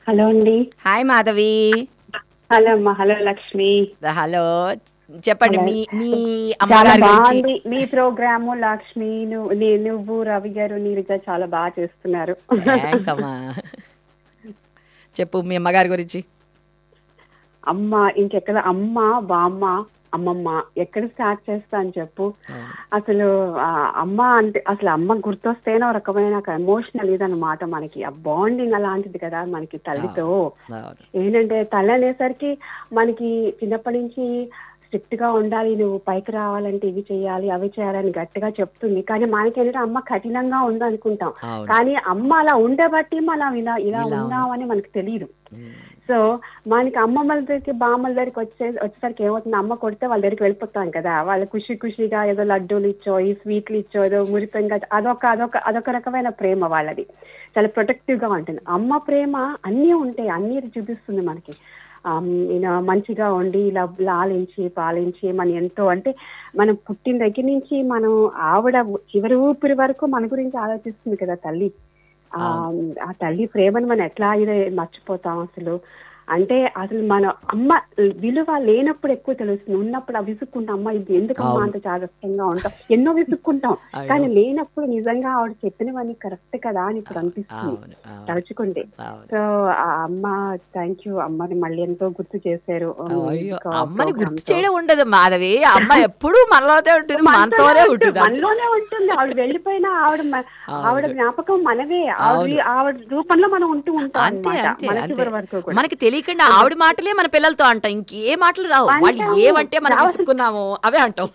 Hello అండి hi Madhavi hello అమ్మా hello Lakshmi hello చెప్పండి మీ మీ చాలా అమ్మగారి గురించి బాగుంది మీ ప్రోగ్రాము లక్ష్మి నువ్వు నీ- నువ్వు రవి గారు నీరజ చాలా బాగా చేస్తున్నారు థ్యాంక్స్ అమ్మా చెప్పు మీ అమ్మగారి గురించి అమ్మ ఇంకెక్కడ అమ్మ బామ్మ అమ్మమ్మ ఎక్కడ స్టార్ట్ చేస్తా అని చెప్పు అసలు ఆ అమ్మ అంటే అసలు అమ్మ గుర్తొస్తేనే ఒక రకమైన ఎమోషనల్ ఇదన్నమాట మనకి ఆ బాండింగ్ అలాంటిది కదా మనకి తల్లితో అవును. ఏంటంటే తల్లి అనేసరికి మనకి చిన్నప్పటి నుంచి స్ట్రిక్ట్ గా ఉండాలి నువ్వు పైకి రావాలంటే ఇవి చేయాలి అవి చేయాలని గట్టిగా చెప్తుంది కానీ మనకి ఏంటంటే అమ్మ కఠినంగా ఉంది అనుకుంటాం అవును. కానీ అమ్మ అలా ఉండబట్టి మనం ఇలా ఇలా ఇలా ఉన్నామని మనకు తెలియదు ఉమ్. సో మనకి అమ్మమ్మల దగ్గరికి బామ్మల దగ్గరికి వచ్చే వచ్చేసరికి ఏమవుతుంది అమ్మ కొడితే వాళ్ళ దగ్గరికి వెళ్ళిపోతాం కదా వాళ్ళు ఖుషి ఖుషిగా ఏదో లడ్డూలు ఇచ్చో ఈ స్వీట్లు ఇచ్చో ఏదో మురిపెంగా అదొక అదొక అదొక రకమైన ప్రేమ వాళ్ళది చాలా ప్రొటెక్టివ్ గా ఉంటుంది అమ్మ ప్రేమ అన్నీ ఉంటాయి అన్నీ చూపిస్తుంది మనకి ఆమ్, ఈయన మంచిగా ఉండి ఇలా లాలించి పాలించి మన ఎంతో అంటే మనం పుట్టిన దగ్గర నుంచి మనం ఆవిడ చివరి ఊపిరి వరకు మన గురించి ఆలోచిస్తుంది కదా తల్లి ఆ ఆ తల్లి ప్రేమను మనం ఎట్లా ఇది మర్చిపోతాం అసలు అంటే అసలు మన అమ్మ విలువ లేనప్పుడు ఎక్కువ తెలుస్తుంది ఉన్నప్పుడు ఆ విసుక్కుంటాం అమ్మ ఇది ఎందుకు అమ్మ అంత చాదస్తంగా ఉంటాం ఎన్నో విసుక్కుంటాం అయ్యో. కానీ లేనప్పుడు నిజంగా ఆవిడ చెప్పినవన్నీ కరెక్ట్ కదా అని ఇప్పుడు అనిపిస్తుంది అవును అవును తలుచుకుంటే అవును సో ఆ అమ్మ థ్యాంక్ యూ అమ్మని మళ్ళీ ఎంతో గుర్తు చేశారు అయ్యో ఇంకా అమ్మని గుర్తు program తో. చేయడం ఉండదు మాధవి అమ్మ ఎప్పుడు మనలోనే ఉంటుంది మనతోనే ఉంటుంది మనలోనే ఉంటుంది ఆవిడ వెళ్ళిపోయినా ఆవిడ మ- ఆవిడ జ్ఞాపకం మనవే ఆవిడ ఆవిడ రూపంలో మనం ఉంటూ ఉంటాం అంతే అన్నమాట. అంతే మన అంతే చివరి వరకు కూడా మనకి తెలియకుండా ఆవిడ మాటలే మన పిల్లలతో అంటాం ఇంకే మాటలు రావు వాళ్ళు అంటాము. ఏమంటే మనం రావు. విసుక్కున్నాము అవే అంటాం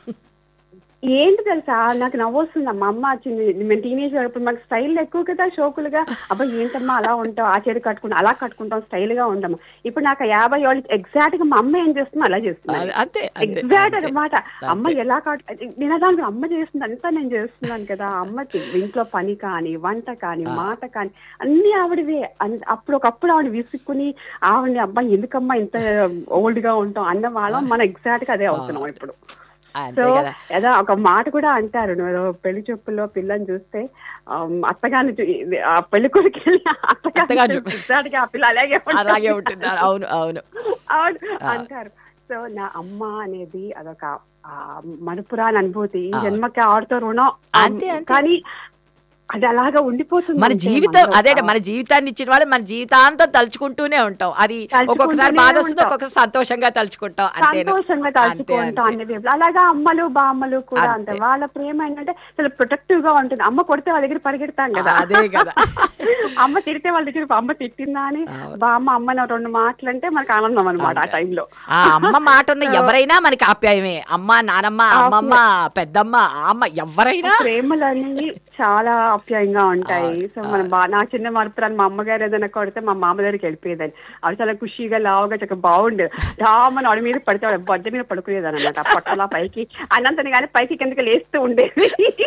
ఏంటి తెలుసా నాకు నవ్వొస్తుంది మా అమ్మ వచ్చింది మేము టీనేజ్ ఇప్పుడు మనకి స్టైల్ ఎక్కువ కదా షోకులుగా అబ్బా ఏంటమ్మా అలా ఉంటావు ఆ చీర కట్టుకుంటాం అలా కట్టుకుంటాం స్టైల్ గా ఉంటాము ఇప్పుడు నాకు యాభై ఏళ్ళు ఎగ్జాక్ట్ గా మా అమ్మ ఏం చేస్తుందో అలా చేస్తున్నాను అది- అంతే అంతే ఎగ్జాక్ట్ అంతే. అనమాట అమ్మ ఎలా కట్ నేను దాంట్లో అమ్మ చేస్తుంది అంతా నేను చేస్తున్నాను కదా అమ్మ ఇంట్లో పని కానీ వంట కానీ మాట కానీ అన్ని ఆవిడవే అన్- అప్పుడు ఒకప్పుడు ఆవిడ విసుక్కుని ఆవిడని అబ్బాయి ఎందుకమ్మా ఇంత ఓల్డ్ గా ఉంటాం అన్న వాళ్ళం మనం ఎగ్జాక్ట్ గా అదే అవుతున్నాం ఇప్పుడు అంతే సో కదా ఏదో ఒక మాట కూడా అంటారు నువ్వు పెళ్లి చూపుల్లో పిల్లని చూస్తే ఆమ్, అత్తగారిని చూ- ఇది, ఆ పెళ్లి కొడుకు అత్తగారిని అత్తగారి చూ- ఎగ్జాక్ట్ గా ఆ పిల్ల అలాగే ఉంటుంది. అలాగే ఉంటుంది అవును అవును అవును అంటారు సో నా అమ్మ అనేది అదొక ఆ, మనుపురాని అనుభూతి ఈ జన్మకి ఆవిడతో రుణం ఆ, అంతే, అంతే. కానీ అది అలాగా ఉండిపోతుంది మన అంతే జీవితం మనలో. అదే మన జీవితాన్ని ఇచ్చిన వాళ్ళు మన జీవితాంతం తలుచుకుంటూనే ఉంటాం అది తలుచుకుంటూనే ఒక్కొక్కసారి బాధ వస్తుంది ఉంటాం. ఒక్కొక్కసారి సంతోషంగా తలుచుకుంటాం అంతే సంతోషంగా తలుచుకుంటాం అన్ని వైపులు అలాగా అమ్మలు బామ్మలు కూడా అంతే. అంతే వాళ్ళ ప్రేమ ఏంటంటే చాలా ప్రొటెక్టివ్ గా ఉంటుంది అమ్మ కొడితే వాళ్ళ దగ్గర పరిగెడతాం కదా అదే కదా. అమ్మ తిడితే వాళ్ళ దగ్గర అమ్మ తిట్టిందా అని బామ్మ అమ్మ రెండు మాటలు అంటే మనకు ఆనందం అనమాట ఆ టైంలో ఆ అమ్మ మాట ఉన్న ఎవరైనా మనకి ఆప్యాయమే అమ్మ నానమ్మ అమ్మమ్మ పెద్దమ్మ ఆ అమ్మ ఎవరైనా ప్రేమలు అనేవి చాలా ఆప్యాయంగా ఉంటాయి సో మనం బా నా చిన్న మరపురాన్ని మా అమ్మగారు ఏదైనా కొడితే మా మామ దగ్గరికి వెళ్ళిపోయేదని ఆవిడ చాలా ఖుషిగా లావుగా చక్కగా బాగుండేది రామని ఆవిడ మీద పడితే ఆవిడ బొడ్డ మీద పడుకునేదని అనమాట పట్టలా పైకి అన్నంతని కానీ పైకి కిందకి లేస్తూ ఉండేది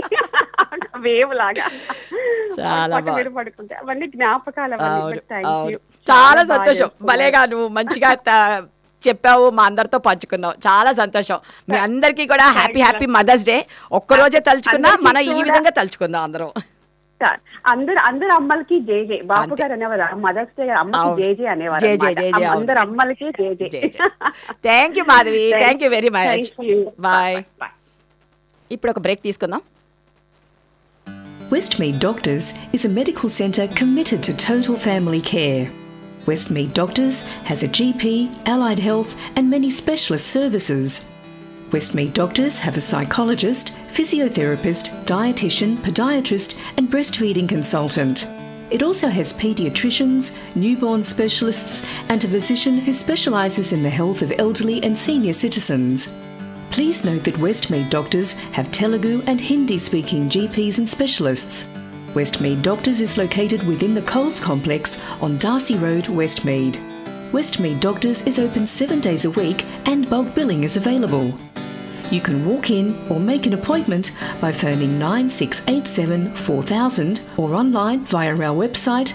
వేవ్ లాగా చాలా పట్టు మీద పడుకుంటే అవన్నీ జ్ఞాపకాలు అవన్నీ. అవును But thank అవును you. చాలా బాగా సంతోషం చేసుకున్నారు. భలేగా నువ్వు మంచిగా త- చెప్పావు మా అందరితో పంచుకున్నావు చాలా సంతోషం మీ అందరికీ కూడా హ్యాపీ హ్యాపీ మదర్స్ డే ఒక్క రోజే తలుచుకున్నా అందరికీ మనం ఈ కూడా- విధంగా తలుచుకుందాం అందరం అందరు అందరు అమ్మలకి జే జే బాపు అంతే. గారు అనేవారు మదర్స్ డే అమ్మకి అవును. జే జే అనేవారు జే జే, అన్నమాట. జే జే, అవును. అందరు అమ్మలకి జే జే thank you Madhavi Thank- thank you very much Thank you. Bye Bye, bye. ఇప్పుడు ఒక బ్రేక్ తీసుకుందాం Westmead Doctors is a medical centre committed to total family care. Westmead Doctors has a GP, allied health, and many specialist services. Westmead Doctors have a psychologist, physiotherapist, dietitian, podiatrist, and breastfeeding consultant. It also has paediatricians, newborn specialists, and a physician who specialises in the health of elderly and senior citizens. Please note that Westmead Doctors have Telugu and Hindi speaking GPs and specialists. Westmead Doctors is located within the Coles complex on Darcy Road, Westmead. Westmead Doctors is open seven days a week and bulk billing is available. You can walk in or make an appointment by phoning 9687 4000 or online via our website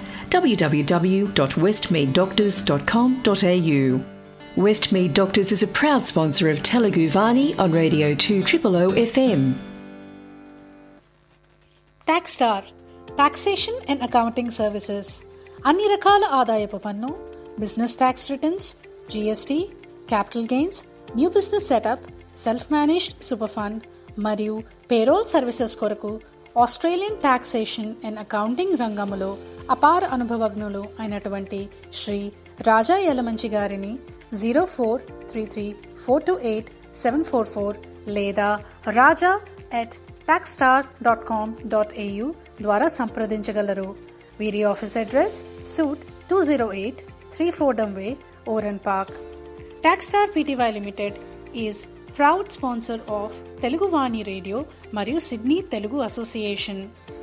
www.westmeaddoctors.com.au. Westmead Doctors is a proud sponsor of Telugu Vani on Radio 2 O FM. TaxStar, taxation and accounting services. అన్ని రకాల ఆదాయపు పన్ను business tax returns GST capital gains new business setup self managed super fund మరియు payroll services కొరకు Australian taxation and accounting రంగములో అపార అనుభవజ్ఞులు అయినటువంటి శ్రీ రాజా యలమంచి గారిని zero four three three four two eight seven four four లేదా Raja at Taxstar dot com dot AU ద్వారా సంప్రదించగలరు వీరి office address suite two zero eight three Fordham Way Oran Park Taxstar PTY limited is proud sponsor of Teluguvani radio మరియు Sydney Telugu association